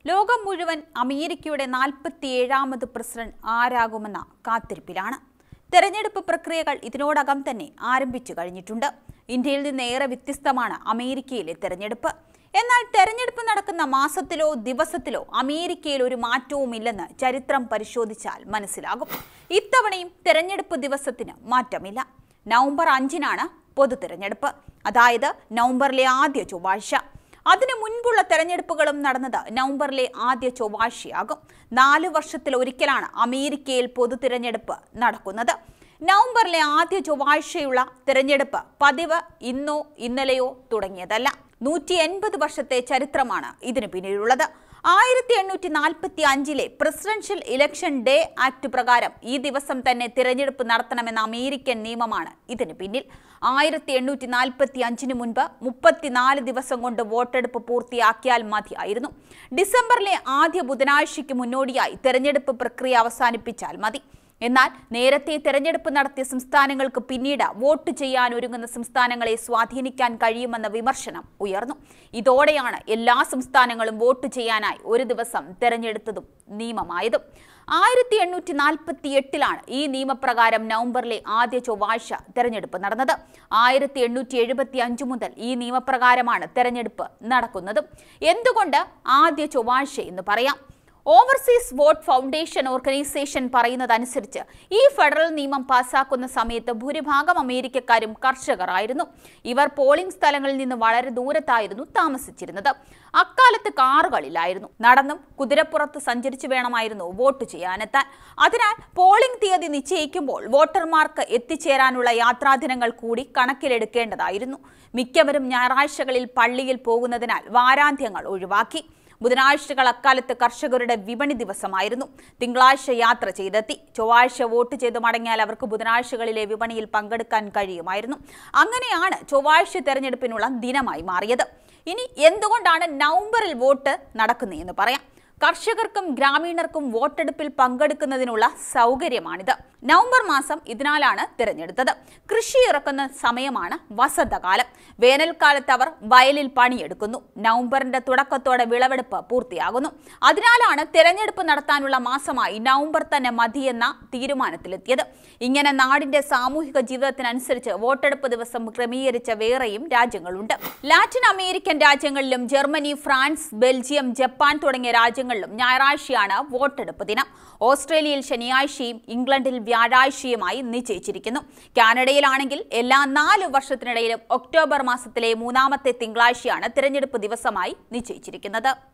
ലോകം മുഴുവൻ അമേരിക്കയുടെ നാൽപ്പത്തിയേഴാമത് പ്രസിഡന്റ് ആരാകുമെന്ന കാത്തിരിപ്പിലാണ് തെരഞ്ഞെടുപ്പ് പ്രക്രിയകൾ ഇതിനോടകം തന്നെ ആരംഭിച്ചു കഴിഞ്ഞിട്ടുണ്ട് ഇന്ത്യയിൽ നിന്ന് ഏറെ വ്യത്യസ്തമാണ് അമേരിക്കയിലെ തെരഞ്ഞെടുപ്പ് എന്നാൽ തെരഞ്ഞെടുപ്പ് നടക്കുന്ന മാസത്തിലോ ദിവസത്തിലോ അമേരിക്കയിൽ ഒരു മാറ്റവുമില്ലെന്ന് ചരിത്രം പരിശോധിച്ചാൽ മനസ്സിലാകും ഇത്തവണയും തെരഞ്ഞെടുപ്പ് ദിവസത്തിന് മാറ്റമില്ല നവംബർ അഞ്ചിനാണ് പൊതു തെരഞ്ഞെടുപ്പ് അതായത് നവംബറിലെ ആദ്യ ചൊവ്വാഴ്ച അതിനു മുൻപുള്ള തെരഞ്ഞെടുപ്പുകളും നടന്നത് നവംബറിലെ ആദ്യ ചൊവ്വാഴ്ചയാകും നാല് വർഷത്തിൽ ഒരിക്കലാണ് അമേരിക്കയിൽ പൊതു തിരഞ്ഞെടുപ്പ് നടക്കുന്നത് നവംബറിലെ ആദ്യ ചൊവ്വാഴ്ചയുള്ള തിരഞ്ഞെടുപ്പ് പതിവ് ഇന്നോ ഇന്നലെയോ തുടങ്ങിയതല്ല നൂറ്റി എൺപത് വർഷത്തെ ചരിത്രമാണ് ഇതിനു പിന്നിലുള്ളത് ആയിരത്തി എണ്ണൂറ്റി നാൽപ്പത്തി അഞ്ചിലെ പ്രസിഡൻഷ്യൽ ഇലക്ഷൻ ഡേ ആക്ട് പ്രകാരം ഈ ദിവസം തന്നെ തിരഞ്ഞെടുപ്പ് നടത്തണമെന്ന അമേരിക്കൻ നിയമമാണ് ഇതിന് പിന്നിൽ ആയിരത്തി എണ്ണൂറ്റി നാൽപ്പത്തി അഞ്ചിന് മുൻപ് മുപ്പത്തിനാല് ദിവസം കൊണ്ട് വോട്ടെടുപ്പ് പൂർത്തിയാക്കിയാൽ മതിയായിരുന്നു ഡിസംബറിലെ ആദ്യ ബുധനാഴ്ചയ്ക്ക് മുന്നോടിയായി തെരഞ്ഞെടുപ്പ് പ്രക്രിയ അവസാനിപ്പിച്ചാൽ മതി എന്നാൽ നേരത്തെ തെരഞ്ഞെടുപ്പ് നടത്തിയ സംസ്ഥാനങ്ങൾക്ക് പിന്നീട് വോട്ട് ചെയ്യാൻ ഒരുങ്ങുന്ന സംസ്ഥാനങ്ങളെ സ്വാധീനിക്കാൻ കഴിയുമെന്ന വിമർശനം ഉയർന്നു ഇതോടെയാണ് എല്ലാ സംസ്ഥാനങ്ങളും വോട്ട് ചെയ്യാനായി ഒരു ദിവസം തെരഞ്ഞെടുത്തതും നിയമമായതും ആയിരത്തി എണ്ണൂറ്റി നാൽപ്പത്തി എട്ടിലാണ് ഈ നിയമപ്രകാരം നവംബറിലെ ആദ്യ ചൊവ്വാഴ്ച തെരഞ്ഞെടുപ്പ് നടന്നത് ആയിരത്തി എണ്ണൂറ്റി എഴുപത്തി അഞ്ച് മുതൽ ഈ നിയമപ്രകാരമാണ് തെരഞ്ഞെടുപ്പ് നടക്കുന്നതും എന്തുകൊണ്ട് ആദ്യ ചൊവ്വാഴ്ച എന്ന് പറയാം ഓവർസീസ് വോട്ട് ഫൗണ്ടേഷൻ ഓർഗനൈസേഷൻ പറയുന്നതനുസരിച്ച് ഈ ഫെഡറൽ നിയമം പാസാക്കുന്ന സമയത്ത് ഭൂരിഭാഗം അമേരിക്കക്കാരും കർഷകരായിരുന്നു ഇവർ പോളിംഗ് സ്ഥലങ്ങളിൽ നിന്ന് വളരെ ദൂരത്തായിരുന്നു താമസിച്ചിരുന്നത് അക്കാലത്ത് കാറുകളിലായിരുന്നു നടന്നും കുതിരപ്പുറത്ത് സഞ്ചരിച്ചു വേണമായിരുന്നു വോട്ട് ചെയ്യാനെത്താൻ അതിനാൽ പോളിംഗ് തീയതി നിശ്ചയിക്കുമ്പോൾ വോട്ടർമാർക്ക് എത്തിച്ചേരാനുള്ള യാത്രാദിനങ്ങൾ കൂടി കണക്കിലെടുക്കേണ്ടതായിരുന്നു മിക്കവരും ഞായറാഴ്ചകളിൽ പള്ളിയിൽ പോകുന്നതിനാൽ വാരാന്ത്യങ്ങൾ ഒഴിവാക്കി ബുധനാഴ്ചകൾ അക്കാലത്ത് കർഷകരുടെ വിപണി ദിവസമായിരുന്നു തിങ്കളാഴ്ച യാത്ര ചെയ്തെത്തി ചൊവ്വാഴ്ച വോട്ട് ചെയ്ത് മടങ്ങിയാൽ അവർക്ക് ബുധനാഴ്ചകളിലെ വിപണിയിൽ പങ്കെടുക്കാൻ കഴിയുമായിരുന്നു അങ്ങനെയാണ് ചൊവ്വാഴ്ച തെരഞ്ഞെടുപ്പിനുള്ള ദിനമായി മാറിയത് ഇനി എന്തുകൊണ്ടാണ് നവംബറിൽ വോട്ട് നടക്കുന്നതെന്ന് പറയാം കർഷകർക്കും ഗ്രാമീണർക്കും വോട്ടെടുപ്പിൽ പങ്കെടുക്കുന്നതിനുള്ള സൗകര്യമാണിത് നവംബർ മാസം ഇതിനാലാണ് തിരഞ്ഞെടുത്തത് കൃഷി ഇറക്കുന്ന സമയമാണ് വസന്തകാലം വേനൽക്കാലത്ത് അവർ വയലിൽ പണിയെടുക്കുന്നു നവംബറിന്റെ തുടക്കത്തോടെ വിളവെടുപ്പ് പൂർത്തിയാകുന്നു അതിനാലാണ് തിരഞ്ഞെടുപ്പ് നടത്താനുള്ള മാസമായി നവംബർ തന്നെ മതിയെന്ന തീരുമാനത്തിലെത്തിയത് ഇങ്ങനെ നാടിന്റെ സാമൂഹിക ജീവിതത്തിനനുസരിച്ച് വോട്ടെടുപ്പ് ദിവസം ക്രമീകരിച്ച വേറെയും രാജ്യങ്ങളുണ്ട് ലാറ്റിൻ അമേരിക്കൻ രാജ്യങ്ങളിലും ജർമ്മനി ഫ്രാൻസ് ബെൽജിയം ജപ്പാൻ തുടങ്ങിയ രാജ്യങ്ങളിലും ഞായറാഴ്ചയാണ് വോട്ടെടുപ്പ് ദിനം ഓസ്ട്രേലിയയിൽ ശനിയാഴ്ചയും ഇംഗ്ലണ്ടിൽ വ്യാഴാഴ്ചയുമായി നിശ്ചയിച്ചിരിക്കുന്നു കാനഡയിലാണെങ്കിൽ എല്ലാ നാല് വർഷത്തിനിടയിലും ഒക്ടോബർ മാസത്തിലെ മൂന്നാമത്തെ തിങ്കളാഴ്ചയാണ് തിരഞ്ഞെടുപ്പ് ദിവസമായി നിശ്ചയിച്ചിരിക്കുന്നത്